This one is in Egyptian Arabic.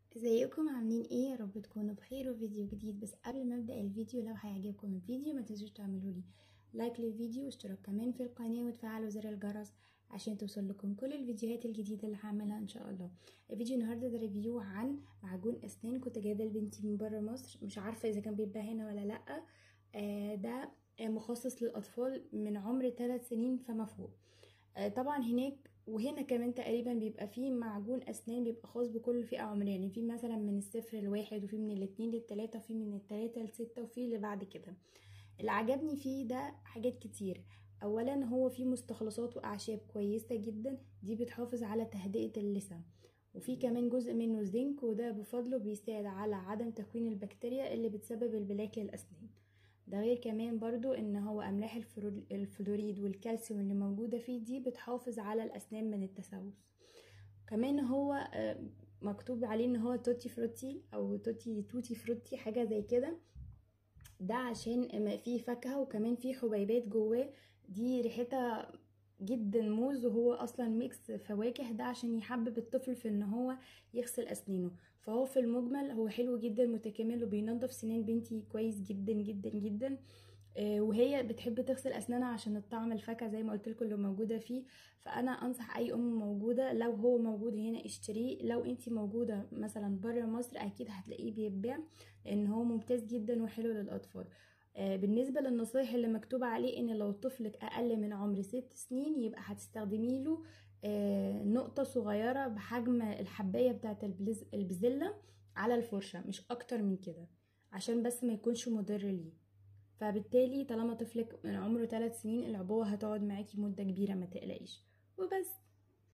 ازيكم عاملين ايه يا رب تكونوا بخير وفيديو جديد بس قبل ما ابدا الفيديو لو هيعجبكم الفيديو ما تنسوش تعملوا لي لايك للفيديو واشتراك كمان في القناه وتفعلوا زر الجرس عشان توصل لكم كل الفيديوهات الجديده اللي هعملها ان شاء الله الفيديو النهارده ده ريفيو عن معجون اسنان كنت جايبه لبنتي من بره مصر مش عارفه اذا كان بيتباع هنا ولا لا آه ده مخصص للاطفال من عمر 3 سنين فما فوق آه طبعا هناك وهنا كمان تقريبا بيبقى فيه معجون اسنان بيبقى خاص بكل فئه عمريه يعني في مثلا من الصفر لواحد وفي من الاتنين للتلاته وفي من التلاته لستة وفي اللي بعد كده اللي عجبني فيه ده حاجات كتير اولا هو فيه مستخلصات واعشاب كويسه جدا دي بتحافظ على تهدئه اللسان وفي كمان جزء منه زنك وده بفضله بيساعد على عدم تكوين البكتيريا اللي بتسبب البلاك للاسنان ده غير كمان برضو ان هو املاح الفلوريد والكالسيوم اللي موجودة فيه دي بتحافظ على الاسنان من التسوس كمان هو مكتوب عليه ان هو توتي فروتي او توتي توتي فروتي حاجة زي كده ده عشان فيه فاكهة وكمان فيه حبيبات جواه دي ريحتها جدا موز وهو اصلا ميكس فواكه ده عشان يحبب الطفل في ان هو يغسل اسنانه فهو في المجمل هو حلو جدا متكامل وبينظف سنان بنتي كويس جدا جدا جدا وهي بتحب تغسل اسنانها عشان الطعم الفاكهه زي ما قلت لكم اللي موجوده فيه فانا انصح اي ام موجوده لو هو موجود هنا اشتريه لو انتي موجوده مثلا بره مصر اكيد هتلاقيه بيتباع لان هو ممتاز جدا وحلو للاطفال بالنسبة للنصايح اللي مكتوب عليه ان لو طفلك اقل من عمر ست سنين يبقى هتستخدمي له نقطة صغيرة بحجم الحباية بتاعة البزلة على الفرشة مش اكتر من كده عشان بس ما يكونش مضر ليه فبالتالي طالما طفلك من عمره 3 سنين العبوة هتقعد معاكي مدة كبيرة ما تقلقيش وبس